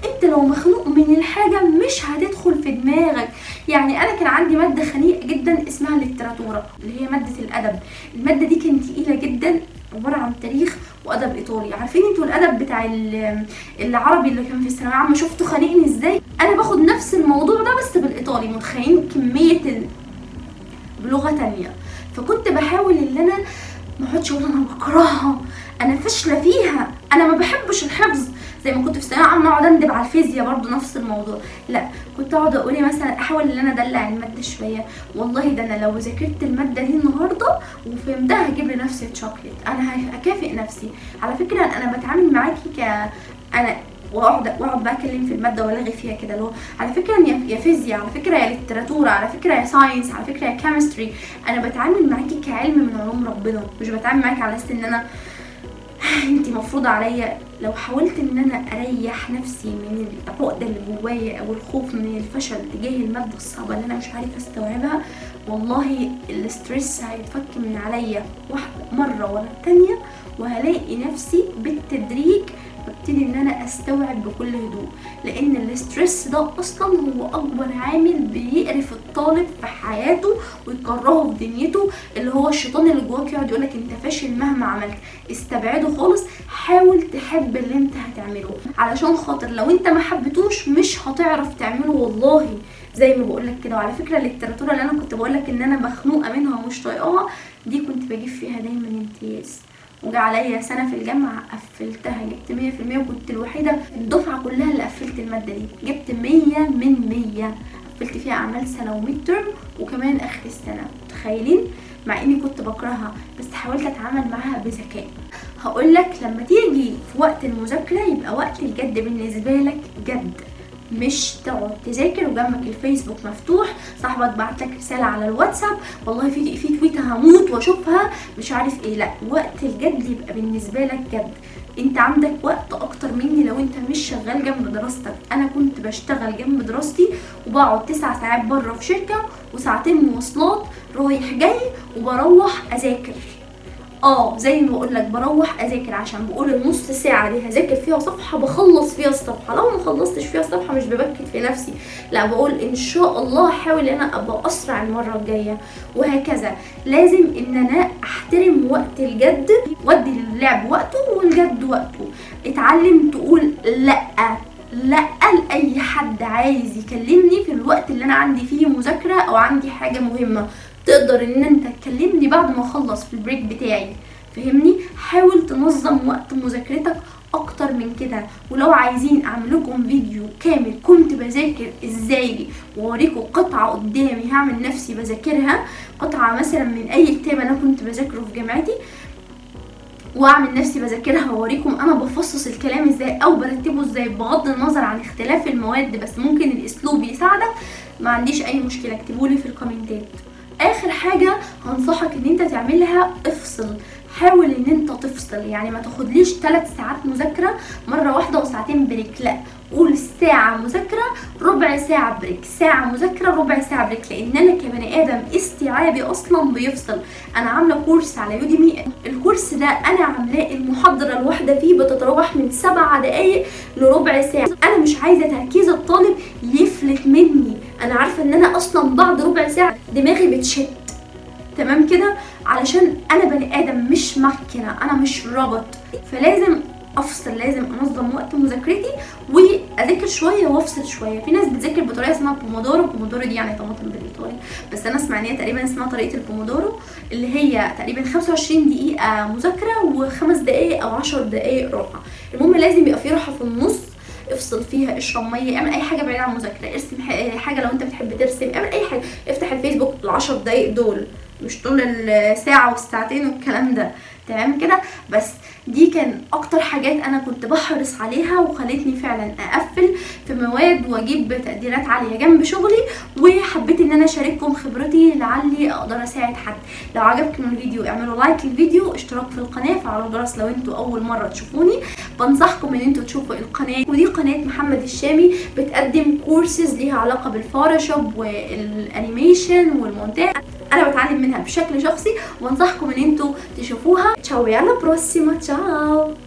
انت لو مخنوق من الحاجه مش هتدخل في دماغك يعني انا كان عندي ماده خنيقه جدا اسمها الليتراتوره اللي هي ماده الادب الماده دي كانت تقيله جدا عباره عن تاريخ وادب ايطالي عارفين انتوا الادب بتاع ال- العربي اللي كان في الثانويه العامه شفتوا خانقني ازاي انا باخد نفس الموضوع ده بس بالايطالي متخيلين كميه ال... بلغه تانية فكنت بحاول ان انا ما اقعدش اقول انا بكرهها انا فاشله فيها انا ما بحبش الحفظ زي ما كنت في ثانويه عامه اقعد اندب على الفيزياء برضو نفس الموضوع لا كنت اقعد اقول إيه مثلا احاول ان انا ادلع الماده شويه والله ده انا لو ذاكرت الماده دي النهارده وفهمتها هجيب لنفسي تشوكليت انا هكافئ نفسي على فكره انا بتعامل معاكي ك انا واقعد واقعد بقى اتكلم في الماده والغي فيها كده اللي هو على فكره يا يا فيزياء على فكره يا ليتراتوره على فكره يا ساينس على فكره يا كيمستري انا بتعامل معاكي كعلم من علوم ربنا مش بتعامل معاكي على اساس ان انا انت مفروضة عليا لو حاولت ان انا اريح نفسي من العقدة اللي جوايا او الخوف من الفشل تجاه المادة الصعبة اللي انا مش عارفة استوعبها والله الاسترس هيتفك من عليا واحدة مرة ورا التانية وهلاقي نفسي بالتدريج ببتدي ان انا استوعب بكل هدوء لان الاسترس ده اصلا هو اكبر عامل بيقرف الطالب في حياته ويكرهه في دنيته اللي هو الشيطان اللي جواك يقعد يقولك انت فاشل مهما عملت استبعده خالص حاول تحب اللي انت هتعمله علشان خاطر لو انت ما حبيتوش مش هتعرف تعمله والله زي ما بقولك كده وعلى فكره الليتراتوره اللي انا كنت بقولك ان انا مخنوقه منها ومش طايقاها دي كنت بجيب فيها دايما امتياز وجا عليا سنة في الجامعة قفلتها جبت مية في المية وكنت الوحيدة في الدفعة كلها اللي قفلت المادة دي جبت مية من مية قفلت فيها أعمال سنة وميد ترم وكمان آخر السنة متخيلين مع إني كنت بكرهها بس حاولت أتعامل معاها بذكاء هقولك لما تيجي في وقت المذاكرة يبقى وقت الجد بالنسبة لك جد مش تقعد تذاكر وجنبك الفيسبوك مفتوح صاحبك بعت لك رساله على الواتساب والله في في تويته هموت واشوفها مش عارف ايه لا وقت الجد يبقى بالنسبه لك جد انت عندك وقت اكتر مني لو انت مش شغال جنب دراستك انا كنت بشتغل جنب دراستي وبقعد تسع ساعات بره في شركه وساعتين مواصلات رايح جاي وبروح اذاكر اه زي ما بقول لك بروح اذاكر عشان بقول النص ساعه دي هذاكر فيها صفحه بخلص فيها الصفحه لو ما خلصتش فيها الصفحه مش ببكت في نفسي لا بقول ان شاء الله احاول ان انا ابقى اسرع المره الجايه وهكذا لازم ان انا احترم وقت الجد وادي للعب وقته والجد وقته اتعلم تقول لا لا لاي حد عايز يكلمني في الوقت اللي انا عندي فيه مذاكره او عندي حاجه مهمه تقدر ان انت تكلمني بعد ما اخلص في البريك بتاعي فهمني حاول تنظم وقت مذاكرتك اكتر من كده ولو عايزين اعمل لكم فيديو كامل كنت بذاكر ازاي واوريكم قطعه قدامي هعمل نفسي بذاكرها قطعه مثلا من اي كتاب انا كنت بذاكره في جامعتي واعمل نفسي بذاكرها واوريكم انا بفصص الكلام ازاي او برتبه ازاي بغض النظر عن اختلاف المواد بس ممكن الاسلوب يساعدك ما عنديش اي مشكله اكتبولي في الكومنتات اخر حاجه هنصحك ان انت تعملها افصل حاول ان انت تفصل يعني ما تاخدليش 3 ساعات مذاكره مره واحده وساعتين بريك لا قول ساعة مذاكرة ربع ساعة بريك ساعة مذاكرة ربع ساعة بريك لأن أنا كبني آدم استيعابي أصلا بيفصل أنا عاملة كورس على يوديمي الكورس ده أنا عاملاه المحاضرة الواحدة فيه بتتراوح من سبع دقايق لربع ساعة أنا مش عايزة تركيز الطالب يفلت مني أنا عارفة إن أنا أصلا بعد ربع ساعة دماغي بتشت تمام كده علشان انا بني ادم مش مكنه انا مش روبوت فلازم افصل لازم انظم وقت مذاكرتي واذاكر شويه وافصل شويه في ناس بتذاكر بطريقه اسمها بومودورو بومودورو دي يعني طماطم بالايطالي بس انا اسمع ان هي تقريبا اسمها طريقه البومودورو اللي هي تقريبا 25 دقيقه مذاكره وخمس دقائق او 10 دقائق راحه المهم لازم يبقى في راحه في النص افصل فيها اشرب ميه اعمل اي حاجه بعيده عن المذاكره ارسم حاجه لو انت بتحب ترسم اعمل اي حاجه افتح الفيسبوك العشر دقايق دول مش طول الساعه والساعتين والكلام ده تمام كده بس دي كان اكتر حاجات انا كنت بحرص عليها وخلتني فعلا اقفل في مواد واجيب تقديرات عاليه جنب شغلي وحبيت ان انا اشارككم خبرتي لعلي اقدر اساعد حد لو عجبكم الفيديو اعملوا لايك للفيديو اشتراك في القناه فعلوا الجرس لو انتوا اول مره تشوفوني بنصحكم ان انتوا تشوفوا القناه ودي قناه محمد الشامي بتقدم كورسز ليها علاقه بالفوتوشوب والانيميشن والمونتاج انا بتعلم منها بشكل شخصي وانصحكم ان انتوا تشوفوها تشاو يلا بروسيما تشاو